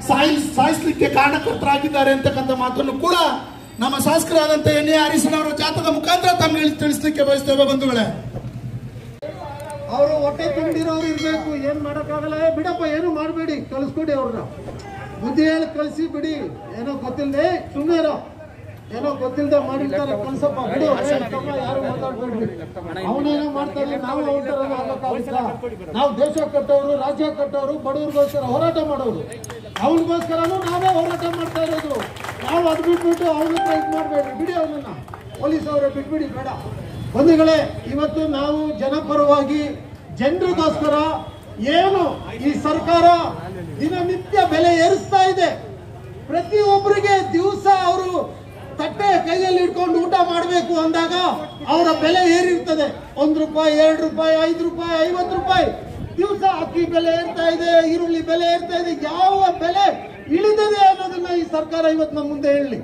ಸಾಯಿ ಸಾಯಿಸ್ಲಿಕ್ಕೆ ಕಾರಣಕರ್ತರಾಗಿದ್ದಾರೆ ಅಂತಕ್ಕಂಥ ಮಾತನ್ನು ಕೂಡ ನಮ್ಮ ಶಾಸಕರಾದಂಥ ಎನ್ ಎ ಹರೀಶನವರ ಜಾತಕ ಮುಖಾಂತರ ತಮಗೆ ತಿಳಿಸ್ಲಿಕ್ಕೆ ಬಯಸ್ತೇವೆ ಬಂಧುಗಳೇ ಅವರು ಹೊಟ್ಟೆ ತುಂಬಿರೋರು ಇರ್ಬೇಕು ಏನ್ ಮಾಡಕ್ಕಾಗಲ್ಲ ಏ ಬಿಡಪ್ಪ ಏನು ಮಾಡಬೇಡಿ ಕಳಿಸ್ಕೊಡಿ ಅವ್ರನ್ನ ಬುದ್ಧಿ ಹೇಳಿ ಕಳಿಸಿ ಬಿಡಿ ಏನೋ ಗೊತ್ತಿಲ್ಲದೆ ಸುಮ್ಮನೆ ಇರೋ ಏನೋ ಗೊತ್ತಿಲ್ಲದೆ ಮಾಡಿರ್ತಾರೆ ಕಳ್ಸಪ್ಪ ಬಿಡು ಏ, ತಮ್ಮ ಯಾರು ಮಾತಾಡ್ಬೇಡ್ರಿ ಅವನೇನೋ ಮಾಡ್ತಾರೆ ನಾವು ಅವ್ರ ಥರ ಆಗ್ಬೇಕಾಗುತ್ತಾ? ನಾವು ದೇಶ ಕಟ್ಟೋರು ರಾಜ್ಯ ಕಟ್ಟೋರು ಬಡವ್ರಿಗೋಸ್ಕರ ಹೋರಾಟ ಮಾಡೋರು ಅವನಿಗೋಸ್ಕರನೂ ನಾವೇ ಹೋರಾಟ ಮಾಡ್ತಾ ಇರೋದು ನಾವು ಅದು ಬಿಟ್ಬಿಟ್ಟು ಅವನ ಹತ್ರ ಇದು ಮಾಡಬೇಡ್ರಿ ಬಿಡಿ ಅವನನ್ನ ಪೊಲೀಸ್ ಅವರೇ ಬಿಟ್ಬಿಡಿ ಬೇಡ ಬಂಧುಗಳೇ ಇವತ್ತು ನಾವು ಜನಪರವಾಗಿ ಜನರಿಗೋಸ್ಕರ ಏನು ಈ ಸರ್ಕಾರ ದಿನನಿತ್ಯ ಬೆಲೆ ಏರಿಸ್ತಾ ಇದೆ ಪ್ರತಿಯೊಬ್ಬರಿಗೆ ದಿವಸ ಅವರು ತಟ್ಟೆ ಕೈಯಲ್ಲಿ ಇಟ್ಕೊಂಡು ಊಟ ಮಾಡಬೇಕು ಅಂದಾಗ ಅವರ ಬೆಲೆ ಏರಿರ್ತದೆ ಒಂದು ರೂಪಾಯಿ ಎರಡು ರೂಪಾಯಿ ಐದು ರೂಪಾಯಿ ಐವತ್ತು ರೂಪಾಯಿ ದಿವಸ ಅಕ್ಕಿ ಬೆಲೆ ಏರ್ತಾ ಇದೆ ಈರುಳ್ಳಿ ಬೆಲೆ ಏರ್ತಾ ಇದೆ ಯಾವ ಬೆಲೆ ಇಳಿದಿದೆ ಅನ್ನೋದನ್ನ ಈ ಸರ್ಕಾರ ಇವತ್ತು ನಮ್ಮ ಮುಂದೆ ಹೇಳಿ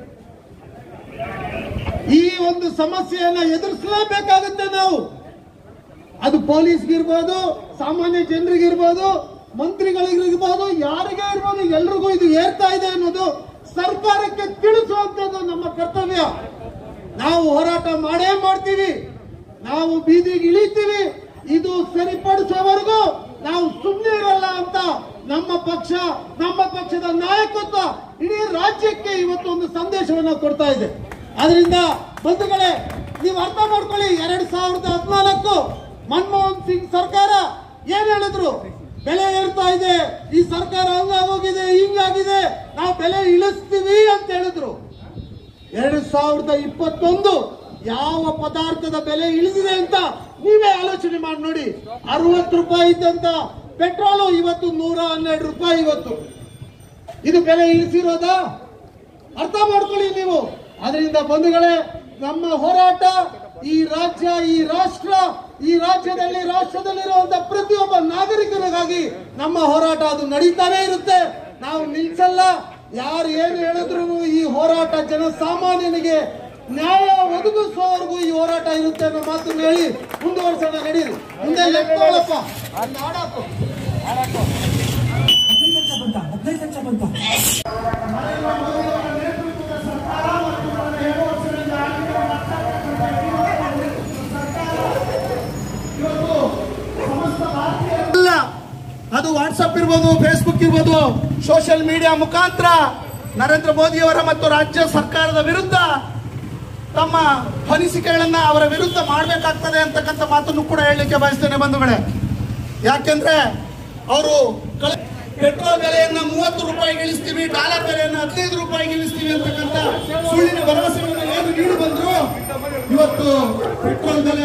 ಈ ಒಂದು ಸಮಸ್ಯೆಯನ್ನ ಎದುರಿಸಲೇಬೇಕಾಗುತ್ತೆ ನಾವು ಅದು ಪೊಲೀಸ್ಗಿರ್ಬೋದು ಸಾಮಾನ್ಯ ಜನರಿಗಿರ್ಬೋದು ಮಂತ್ರಿಗಳಿಗಿರ್ಬೋದು ಯಾರಿಗೇ ಇರ್ಬೋದು ಎಲ್ರಿಗೂ ಇದು ಏರ್ತಾ ಇದೆ ಅನ್ನೋದು ಸರ್ಕಾರಕ್ಕೆ ತಿಳಿಸುವಂತದ್ದು ನಮ್ಮ ಕರ್ತವ್ಯ ನಾವು ಹೋರಾಟ ಮಾಡೇ ಮಾಡ್ತೀವಿ ನಾವು ಬೀದಿಗೆ ಇಳಿತೀವಿ ಇದು ಸರಿಪಡಿಸೋವರೆಗೂ ನಾವು ಸುಮ್ಮನೆ ಇರಲ್ಲ ಅಂತ ನಮ್ಮ ಪಕ್ಷ ನಮ್ಮ ಪಕ್ಷದ ನಾಯಕತ್ವ ಇಡೀ ರಾಜ್ಯಕ್ಕೆ ಇವತ್ತು ಒಂದು ಸಂದೇಶವನ್ನ ಕೊಡ್ತಾ ಇದೆ ಆದ್ರಿಂದ ಬಂಧುಗಳೇ ನೀವು ಅರ್ಥ ಮಾಡ್ಕೊಳ್ಳಿ ಎರಡ್ ಸಾವಿರದ ಹದಿನಾಲ್ಕು ಮನಮೋಹನ್ ಸಿಂಗ್ ಸರ್ಕಾರ ಏನ್ ಹೇಳಿದ್ರು ಬೆಲೆ ಏರ್ತಾ ಇದೆ ಈ ಸರ್ಕಾರ ಹಂಗಾಗೋಗಿದೆ ಹಿಂಗಾಗಿದೆ ನಾವು ಬೆಲೆ ಇಳಿಸ್ತೀವಿ ಅಂತ ಹೇಳಿದ್ರು ಎರಡ್ ಸಾವಿರದ ಇಪ್ಪತ್ತೊಂದು ಯಾವ ಪದಾರ್ಥದ ಬೆಲೆ ಇಳಿದಿದೆ ಅಂತ ನೀವೇ ಆಲೋಚನೆ ಮಾಡಿ ನೋಡಿ ಅರವತ್ತು ರೂಪಾಯಿ ಇದ್ದಂತ ಪೆಟ್ರೋಲು ಇವತ್ತು ನೂರ ಹನ್ನೆರಡು ರೂಪಾಯಿ ಇವತ್ತು ಇದು ಬೆಲೆ ಇಳಿಸಿರೋದಾ ಅರ್ಥ ಮಾಡ್ಕೊಳ್ಳಿ ನೀವು ಅದರಿಂದ ಬಂಧುಗಳೇ ನಮ್ಮ ಹೋರಾಟ ಈ ರಾಜ್ಯ ಈ ರಾಷ್ಟ್ರ ಈ ರಾಜ್ಯದಲ್ಲಿ ರಾಷ್ಟ್ರದಲ್ಲಿರುವಂತಹ ಪ್ರತಿಯೊಬ್ಬ ನಾಗರಿಕರಿಗಾಗಿ ನಮ್ಮ ಹೋರಾಟ ಅದು ನಡೀತಾನೆ ಇರುತ್ತೆ ನಾವು ನಿಲ್ಸಲ್ಲ ಯಾರು ಏನು ಹೇಳಿದ್ರು ಈ ಹೋರಾಟ ಜನಸಾಮಾನ್ಯನಿಗೆ ನ್ಯಾಯ ಒದಗಿಸುವವರೆಗೂ ಈ ಹೋರಾಟ ಇರುತ್ತೆ ಅನ್ನೋ ಮಾತನ್ನು ಹೇಳಿ ಮುಂದುವರ್ಸೋಣ ನಡೀರಿ ಮುಂದೆ ಎತ್ಕೊಳ್ಳಪ್ಪ ಅಲ್ಲಿ ಆಡಾಕು ಅಲ್ಲ ಅದು ವಾಟ್ಸಪ್ ಇರ್ಬೋದು ಫೇಸ್ಬುಕ್ ಇರ್ಬೋದು ಸೋಷಿಯಲ್ ಮೀಡಿಯಾ ಮುಖಾಂತರ ನರೇಂದ್ರ ಮೋದಿಯವರ ಮತ್ತು ರಾಜ್ಯ ಸರ್ಕಾರದ ವಿರುದ್ಧ ತಮ್ಮ ಅನಿಸಿಕೆಗಳನ್ನ ಅವರ ವಿರುದ್ಧ ಮಾಡಬೇಕಾಗ್ತದೆ ಅಂತಕ್ಕಂಥ ಮಾತನ್ನು ಕೂಡ ಹೇಳಲಿಕ್ಕೆ ಬಯಸ್ತೇನೆ ಬಂಧುಗಳೇ ಯಾಕೆಂದ್ರೆ ಅವರು ಪೆಟ್ರೋಲ್ ಬೆಲೆಯನ್ನ ಮೂವತ್ತು ರೂಪಾಯಿಗೆ ಇಳಿಸ್ತೀವಿ ಡಾಲರ್ ಬೆಲೆಯನ್ನ ಹದಿನೈದು ರೂಪಾಯಿಗೆ ಇಳಿಸ್ತೀವಿ ಅಂತಕ್ಕಂಥ ಸುಳ್ಳಿನ ಭರವಸೆಗಳನ್ನ ಏನು ನೀಡಿ ಬಂದ್ರು ಇವತ್ತು ಪೆಟ್ರೋಲ್ ಬೆಲೆ